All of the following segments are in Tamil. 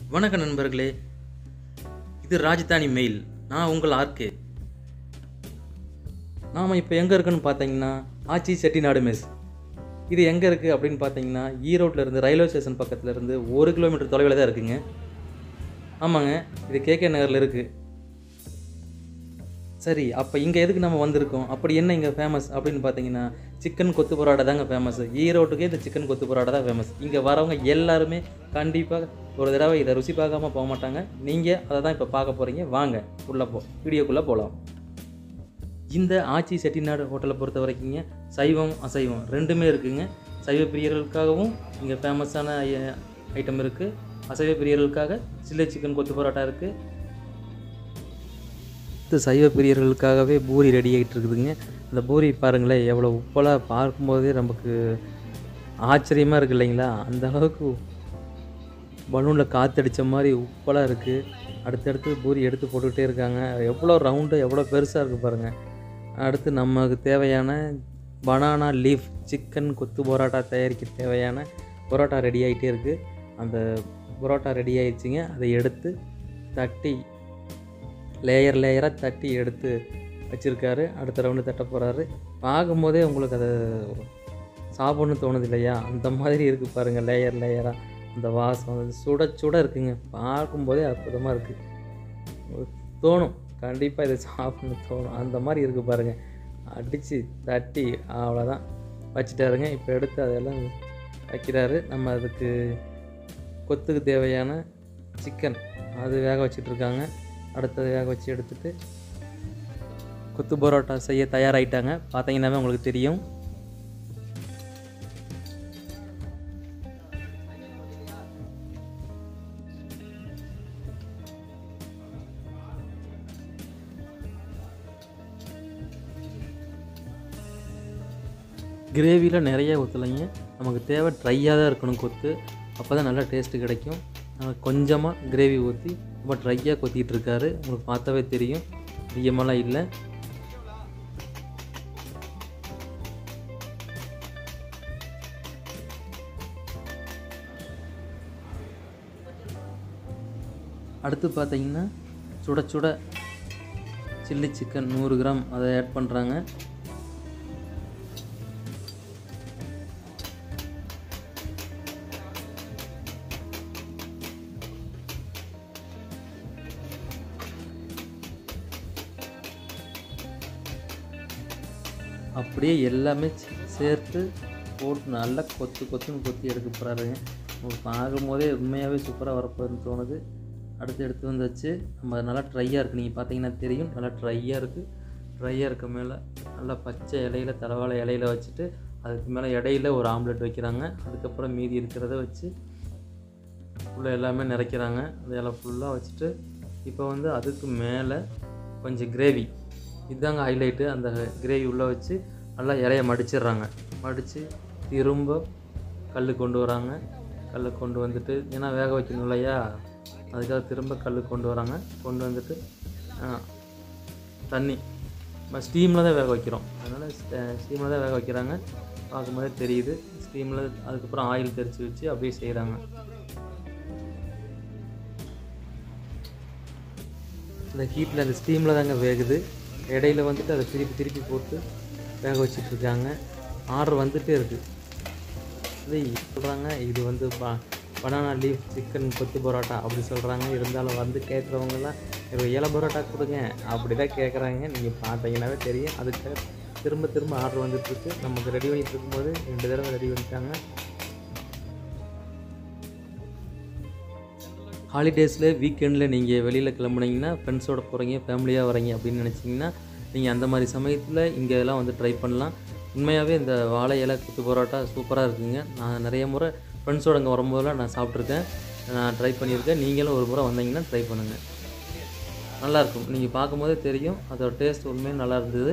வணக்கம் நண்பர்களே இது ராஜதானி மெயில் நான் உங்கள் ஆர்கே நாம் இப்போ எங்கே இருக்குன்னு பார்த்தீங்கன்னா ஆச்சி செட்டிநாடு மெஸ் இது எங்கே இருக்குது அப்படின்னு பார்த்தீங்கன்னா ஈரோட்டில் இருந்து ரயில்வே ஸ்டேஷன் பக்கத்தில் இருந்து ஒரு கிலோமீட்டர் தொலைவில் தான் இருக்குங்க ஆமாங்க இது கேகே நகரில் இருக்குது சரி அப்போ இங்கே எதுக்கு நம்ம வந்திருக்கோம் அப்படி என்ன இங்கே ஃபேமஸ் அப்படின்னு பார்த்தீங்கன்னா சிக்கன் கொத்து பரோட்டா தாங்க ஃபேமஸ் ஈரோட்டுக்கே இந்த சிக்கன் கொத்து பரோட்டா தான் ஃபேமஸ் இங்கே வரவங்க எல்லாருமே கண்டிப்பாக ஒரு தடவை இதை ருசி பார்க்காம போக மாட்டாங்க நீங்கள் அதை தான் இப்போ பார்க்க போகிறீங்க வாங்க உள்ளே போ வீடியோக்குள்ளே போகலாம் இந்த ஆச்சி செட்டிநாடு ஹோட்டலை பொறுத்த வரைக்குங்க சைவம் அசைவம் ரெண்டுமே இருக்குங்க சைவ பிரியர்களுக்காகவும் இங்கே ஃபேமஸான ஐட்டம் இருக்குது அசைவ பிரியர்களுக்காக சில்லி சிக்கன் கொத்து பரோட்டா இருக்குது அடுத்து சைவ பிரியர்களுக்காகவே பூரி ரெடி ஆகிட்டு இருக்குதுங்க அந்த பூரி பாருங்களேன் எவ்வளோ உப்பலாக பார்க்கும்போதே நமக்கு ஆச்சரியமாக இருக்குது இல்லைங்களா அந்த அளவுக்கு பலூனில் காற்றடிச்ச மாதிரி உப்பலாக இருக்குது அடுத்தடுத்து பூரி எடுத்து போட்டுக்கிட்டே இருக்காங்க எவ்வளோ ரவுண்டு எவ்வளோ பெருசாக இருக்குது பாருங்கள் அடுத்து நமக்கு தேவையான பனானா லீஃப் சிக்கன் கொத்து பரோட்டா தயாரிக்க தேவையான பரோட்டா ரெடி ஆகிட்டே இருக்குது அந்த பரோட்டா ரெடி ஆயிடுச்சுங்க அதை எடுத்து தட்டி லேயர் லேயராக தட்டி எடுத்து வச்சுருக்காரு அடுத்த ரவுண்டு தட்ட போகிறாரு பார்க்கும்போதே உங்களுக்கு அதை சாப்பிட்ணுன்னு தோணுது இல்லையா அந்த மாதிரி இருக்குது பாருங்கள் லேயர் லேயராக அந்த வாசம் அது சுட சுட இருக்குங்க பார்க்கும்போதே அற்புதமாக இருக்குது தோணும் கண்டிப்பாக இதை சாப்பிட்ணுன்னு தோணும் அந்த மாதிரி இருக்குது பாருங்கள் அடித்து தட்டி அவ்வளோதான் வச்சுட்டாருங்க இப்போ எடுத்து அதெல்லாம் வைக்கிறாரு நம்ம அதுக்கு கொத்துக்கு தேவையான சிக்கன் அது வேக வச்சிட்ருக்காங்க அடுத்தது வேக வச்சு எடுத்துட்டு கொத்து பரோட்டா செய்ய தயாராகிட்டாங்க பார்த்தீங்கன்னாவே உங்களுக்கு தெரியும் கிரேவியில் நிறைய ஊற்றலைங்க நமக்கு தேவை ட்ரையாக தான் இருக்கணும் கொத்து அப்போ தான் நல்லா டேஸ்ட்டு கிடைக்கும் கொஞ்சமாக கிரேவி ஊற்றி ரொம்ப ட்ரையாக கொத்திட்டு இருக்காரு உங்களுக்கு பார்த்தாவே தெரியும் அதிகமாலாம் இல்லை அடுத்து பார்த்தீங்கன்னா சுட சுட சில்லி சிக்கன் நூறு கிராம் அதை ஆட் பண்ணுறாங்க அப்படியே எல்லாமே சேர்த்து போட்டு நல்லா கொத்து கொத்துன்னு கொத்தி எடுக்க போகிறாருங்க உங்களுக்கு பார்க்கும்போதே உண்மையாகவே சூப்பராக வரப்போகுதுன்னு தோணுது அடுத்து எடுத்து வந்து வச்சு நம்ம நல்லா ட்ரையாக இருக்குது நீங்கள் பார்த்தீங்கன்னா தெரியும் நல்லா ட்ரையாக இருக்குது ட்ரையாக இருக்க மேலே நல்லா பச்சை இலையில தலவாழை இலையில வச்சுட்டு அதுக்கு மேலே இடையில ஒரு ஆம்லெட் வைக்கிறாங்க அதுக்கப்புறம் மீதி இருக்கிறத வச்சு ஃபுல்லாக எல்லாமே நிறைக்கிறாங்க அதெல்லாம் ஃபுல்லாக வச்சுட்டு இப்போ வந்து அதுக்கு மேலே கொஞ்சம் கிரேவி இதுதாங்க ஹைலைட்டு அந்த கிரேவி உள்ளே வச்சு நல்லா இலைய மடிச்சிடுறாங்க மடித்து திரும்ப கல் கொண்டு வராங்க கல் கொண்டு வந்துட்டு ஏன்னா வேக வைக்கணும் இல்லையா அதுக்காக திரும்ப கல் கொண்டு வராங்க கொண்டு வந்துட்டு தண்ணி நம்ம ஸ்டீமில் தான் வேக வைக்கிறோம் அதனால் ஸ்டீமில் தான் வேக வைக்கிறாங்க பார்க்கும்போதே தெரியுது ஸ்டீமில் அதுக்கப்புறம் ஆயில் தெரித்து வச்சு அப்படியே செய்கிறாங்க அந்த ஹீட்டில் அந்த ஸ்டீமில் தாங்க வேகுது இடையில வந்துட்டு அதை திருப்பி திருப்பி போட்டு வேக வச்சிட்ருக்காங்க ஆர்டர் வந்துகிட்டே இருக்குது இது சொல்கிறாங்க இது வந்து ப பனானா லீஃப் சிக்கன் கொத்து பரோட்டா அப்படி சொல்கிறாங்க இருந்தாலும் வந்து கேட்குறவங்கலாம் இப்போ இலை பரோட்டா கொடுங்க அப்படி தான் கேட்குறாங்க நீங்கள் பார்த்தீங்கன்னாவே தெரியும் அதுக்கு திரும்ப திரும்ப ஆர்டர் வந்துட்டுருக்கு நமக்கு ரெடி பண்ணிட்டு இருக்கும்போது ரெண்டு தடவை ரெடி பண்ணிட்டாங்க ஹாலிடேஸில் வீக்கெண்டில் நீங்கள் வெளியில் கிளம்புனீங்கன்னா ஃப்ரெண்ட்ஸோட போகிறீங்க ஃபேமிலியாக வரீங்க அப்படின்னு நினச்சிங்கன்னா நீங்கள் அந்த மாதிரி சமயத்தில் இங்கே எல்லாம் வந்து ட்ரை பண்ணலாம் உண்மையாகவே இந்த வாழை இலை குத்து பரோட்டா சூப்பராக இருக்குங்க நான் நிறைய முறை ஃப்ரெண்ட்ஸோட இங்கே வரும்போதெல்லாம் நான் சாப்பிட்ருக்கேன் நான் ட்ரை பண்ணியிருக்கேன் நீங்களும் ஒரு முறை வந்தீங்கன்னா ட்ரை பண்ணுங்கள் நல்லாயிருக்கும் நீங்கள் பார்க்கும்போதே தெரியும் அதோட டேஸ்ட் உண்மையாக நல்லா இருந்தது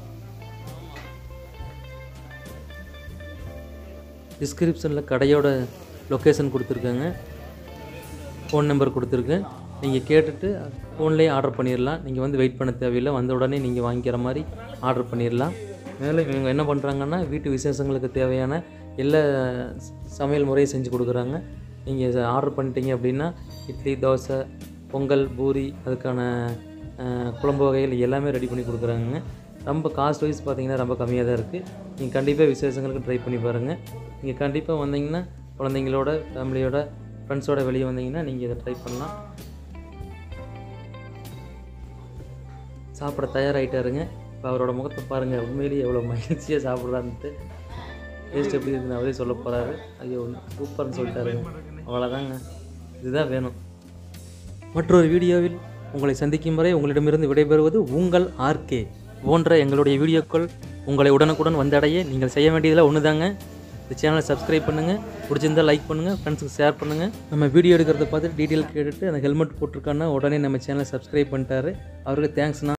டிஸ்கிரிப்ஷனில் கடையோட லொக்கேஷன் கொடுத்துருக்காங்க ஃபோன் நம்பர் கொடுத்துருக்கேன் நீங்கள் கேட்டுட்டு ஃபோன்லேயே ஆர்டர் பண்ணிடலாம் நீங்கள் வந்து வெயிட் பண்ண தேவையில்லை வந்த உடனே நீங்கள் வாங்கிக்கிற மாதிரி ஆர்டர் பண்ணிடலாம் மேலும் இவங்க என்ன பண்ணுறாங்கன்னா வீட்டு விசேஷங்களுக்கு தேவையான எல்லா சமையல் முறையும் செஞ்சு கொடுக்குறாங்க நீங்கள் ஆர்டர் பண்ணிட்டீங்க அப்படின்னா இட்லி தோசை பொங்கல் பூரி அதுக்கான அஹ், குழம்பு வகைகள் எல்லாமே ரெடி பண்ணி கொடுக்குறாங்க ரொம்ப காஸ்ட் வைஸ் பார்த்தீங்கன்னா ரொம்ப கம்மியாக தான் இருக்குது நீங்கள் கண்டிப்பாக விசேஷங்களுக்கு ட்ரை பண்ணி பாருங்கள் நீங்கள் கண்டிப்பாக வந்தீங்கன்னா குழந்தைங்களோட ஃபேமிலியோட ஃப்ரெண்ட்ஸோட வெளியே வந்தீங்கன்னா நீங்கள் இதை ட்ரை பண்ணலாம் சாப்பிட தயாராகிட்டாருங்க இப்போ அவரோட முகத்தை பாருங்கள் உண்மையிலேயே எவ்வளோ மகிழ்ச்சியாக சாப்பிட்றான்ட்டு டேஸ்ட் எப்படி இருக்குன்னு அவரே சொல்ல போகிறாரு ஐயோ சூப்பர்னு சொல்லிட்டாருங்க அவ்வளோதாங்க இதுதான் வேணும் மற்றொரு வீடியோவில் உங்களை சந்திக்கும் வரை உங்களிடமிருந்து விடைபெறுவது உங்கள் ஆர்கே போன்ற எங்களுடைய வீடியோக்கள் உங்களை உடனுக்குடன் வந்தடைய நீங்கள் செய்ய வேண்டியதில் ஒன்று தாங்க இந்த சேனலை சப்ஸ்கிரைப் பண்ணுங்கள் பிடிச்சிருந்தா லைக் பண்ணுங்கள் ஃப்ரெண்ட்ஸுக்கு ஷேர் பண்ணுங்கள் நம்ம வீடியோ எடுக்கிறத பார்த்துட்டு டீட்டெயில் கேட்டுட்டு அந்த ஹெல்மெட் போட்டிருக்கான்னா உடனே நம்ம சேனலை சப்ஸ்கிரைப் பண்ணிட்டாரு அவருக்கு தேங்க்ஸ்ண்ணா